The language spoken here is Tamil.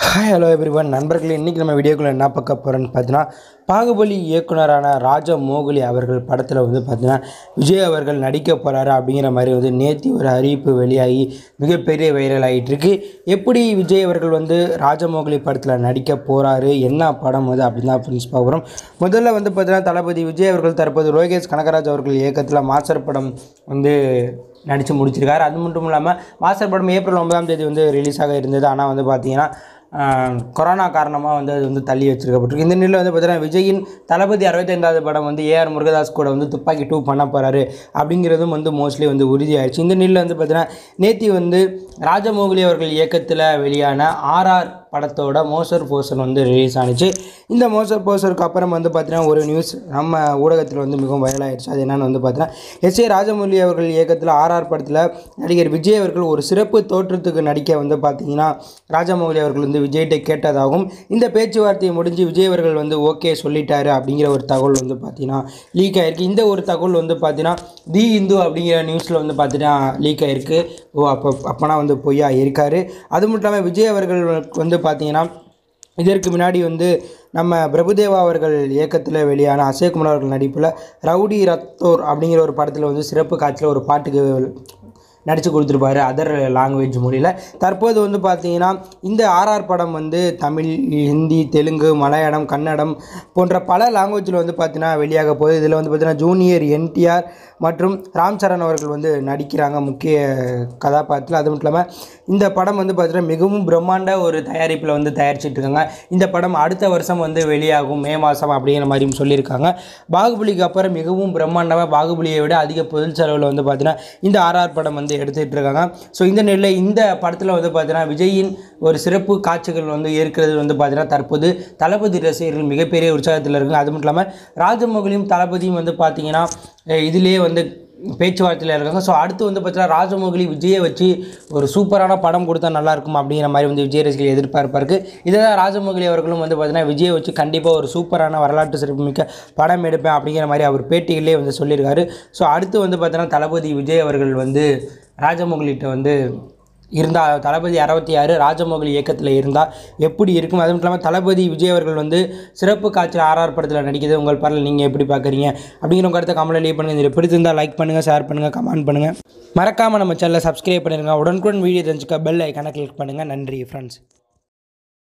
ஹாய் ஹலோ எவ்ரிவன் நண்பர்களே இன்றைக்கி நம்ம வீடியோக்குள்ளே என்ன பார்க்க போகிறோன்னு பார்த்தீங்கன்னா பாகுபலி இயக்குனரான ராஜமோகுலி அவர்கள் படத்தில் வந்து பார்த்தீங்கன்னா விஜய் அவர்கள் நடிக்க போகிறாரு அப்படிங்கிற மாதிரி வந்து நேற்று ஒரு அறிவிப்பு வெளியாகி மிகப்பெரிய வைரல் ஆகிட்டு இருக்கு எப்படி விஜய் அவர்கள் வந்து ராஜமோகுலி படத்தில் நடிக்க போகிறாரு என்ன படம் அது அப்படின்னு தான் ஃப்ரெண்ட்ஸ் பார்க்க போகிறோம் முதல்ல வந்து பார்த்தீங்கன்னா தளபதி விஜய் அவர்கள் தற்போது லோகேஷ் கனகராஜ் அவர்கள் இயக்கத்தில் மாஸ்டர் படம் வந்து நடித்து முடிச்சிருக்காரு அது மட்டும் இல்லாமல் மாஸ்டர் படம் ஏப்ரல் ஒன்பதாம் தேதி வந்து ரிலீஸ் ஆக இருந்தது ஆனால் வந்து பார்த்தீங்கன்னா ஆஹ், கொரோனா காரணமாக வந்து அது வந்து தள்ளி வச்சிருக்கப்பட்டிருக்கு இந்த நிலையில் வந்து பார்த்தீங்கன்னா விஜயின் தளபதி அறுபத்தைந்தாவது படம் வந்து ஏஆர் முருகதாஸ் கூட வந்து துப்பாக்கி டூ பண்ண போகிறாரு அப்படிங்கிறதும் வந்து மோஸ்ட்லி வந்து உறுதியாயிடுச்சு இந்த நிலையில் வந்து பார்த்தீங்கன்னா நேத்தி வந்து ராஜமோகலி அவர்கள் இயக்கத்தில் வெளியான ஆர்ஆர் படத்தோட மோசர் போஸ்டர் வந்து ரிலீஸ் ஆனிச்சு இந்த மோசர் போஸ்டருக்கு அப்புறம் வந்து பார்த்தீங்கன்னா ஒரு நியூஸ் நம்ம ஊடகத்தில் வந்து மிகவும் வைரலாகிடுச்சு அது என்னென்னு வந்து பார்த்தீங்கன்னா எஸ் ஏ ராஜமௌலி அவர்கள் இயக்கத்தில் ஆர்ஆர் படத்தில் நடிகர் விஜய் அவர்கள் ஒரு சிறப்பு தோற்றத்துக்கு நடிக்க வந்து பார்த்தீங்கன்னா ராஜமௌலி அவர்கள் வந்து விஜய்கிட்ட கேட்டதாகவும் இந்த பேச்சுவார்த்தையை முடிஞ்சு விஜய் அவர்கள் வந்து ஓகே சொல்லிட்டாரு அப்படிங்கிற ஒரு தகவல் வந்து பார்த்தீங்கன்னா லீக் ஆயிருக்கு இந்த ஒரு தகவல் வந்து பார்த்தீங்கன்னா தி இந்து அப்படிங்கிற நியூஸில் வந்து பார்த்தீங்கன்னா லீக் ஆயிருக்கு ஓ அப்போ அப்போனா வந்து பொய்யா இருக்காரு அது மட்டும் இல்லாமல் விஜய் அவர்கள் வந்து பார்த்தீங்கன்னா இதற்கு முன்னாடி வந்து நம்ம பிரபுதேவா அவர்கள் இயக்கத்தில் வெளியான அசயகுமார் அவர்கள் நடிப்பில் ரவுடி ரத்தோர் அப்படிங்கிற ஒரு படத்தில் வந்து சிறப்பு காட்சியில் ஒரு பாட்டுக்கு நடித்து கொடுத்துருப்பாரு அதர் லாங்குவேஜ் மொழியில் தற்போது வந்து பார்த்தீங்கன்னா இந்த ஆர்ஆர் படம் வந்து தமிழ் ஹிந்தி தெலுங்கு மலையாளம் கன்னடம் போன்ற பல லாங்குவேஜில் வந்து பார்த்தீங்கன்னா வெளியாக போகுது இதில் வந்து பார்த்தீங்கன்னா ஜூனியர் என்டிஆர் மற்றும் ராம் சரண் அவர்கள் வந்து நடிக்கிறாங்க முக்கிய கதாபாத்திரத்தில் அது மட்டும் இல்லாமல் இந்த படம் வந்து பார்த்தீங்கன்னா மிகவும் பிரம்மாண்ட ஒரு தயாரிப்பில் வந்து தயாரிச்சிட்டு இருக்காங்க இந்த படம் அடுத்த வருஷம் வந்து வெளியாகும் மே மாதம் அப்படிங்கிற மாதிரியும் சொல்லியிருக்காங்க பாகுபலிக்கு அப்புறம் மிகவும் பிரம்மாண்டமாக பாகுபலியை விட அதிக பொருள் செலவில் வந்து பார்த்தீங்கன்னா இந்த ஆர்ஆர் படம் வந்து எடுத்துகிட்டு இருக்காங்க ஸோ இந்த நிலையில் இந்த படத்தில் வந்து பார்த்தீங்கன்னா விஜயின் ஒரு சிறப்பு காட்சிகள் வந்து இருக்கிறது வந்து பார்த்தீங்கன்னா தற்போது தளபதி ரசிகர்கள் மிகப்பெரிய உற்சாகத்தில் இருக்காங்க அது மட்டும் இல்லாமல் ராஜமௌலியும் தளபதியும் வந்து பார்த்தீங்கன்னா அஹ் இதிலேயே வந்து பேச்சுவார்த்தையில் இருக்காங்க ஸோ அடுத்து வந்து பார்த்தீங்கன்னா ராஜமௌலி விஜயை வச்சு ஒரு சூப்பரான படம் கொடுத்தா நல்லா இருக்கும் அப்படிங்கிற மாதிரி வந்து விஜய் ரசிகர்கள் எதிர்பார்ப்பா இருக்கு இதை தான் ராஜமௌலி அவர்களும் வந்து பார்த்தீங்கன்னா விஜயை வச்சு கண்டிப்பாக ஒரு சூப்பரான வரலாற்று சிறப்புமிக்க படம் எடுப்பேன் அப்படிங்கிற மாதிரி அவர் பேட்டிகளே வந்து சொல்லியிருக்காரு ஸோ அடுத்து வந்து பார்த்தீங்கன்னா தளபதி விஜய் அவர்கள் வந்து ராஜமௌலிகிட்ட வந்து இருந்தால் தளபதி அறுபத்தி ஆறு ராஜமௌலி இயக்கத்தில் இருந்தால் எப்படி இருக்கும் அதுவும் இல்லாமல் தளபதி விஜய் அவர்கள் வந்து சிறப்பு காட்சியில் ஆர்ஆர் படத்தில் நடிக்கிறது உங்கள் பரவாயில்ல நீங்கள் எப்படி பார்க்குறீங்க அப்படிங்கிற உங்க கருத்தை கமெண்ட்ல லீவ் பண்ணுங்கள் இதில் பிடிச்சிருந்தால் லைக் பண்ணுங்கள் ஷேர் பண்ணுங்கள் கமெண்ட் பண்ணுங்கள் மறக்காமல் நம்ம சேனலை சப்ஸ்கிரைப் பண்ணிடுங்க உடனுக்குடன் வீடியோ தெரிஞ்சுக்க பெல் ஐக்கானை கிளிக் பண்ணுங்கள் நன்றி ஃப்ரெண்ட்ஸ்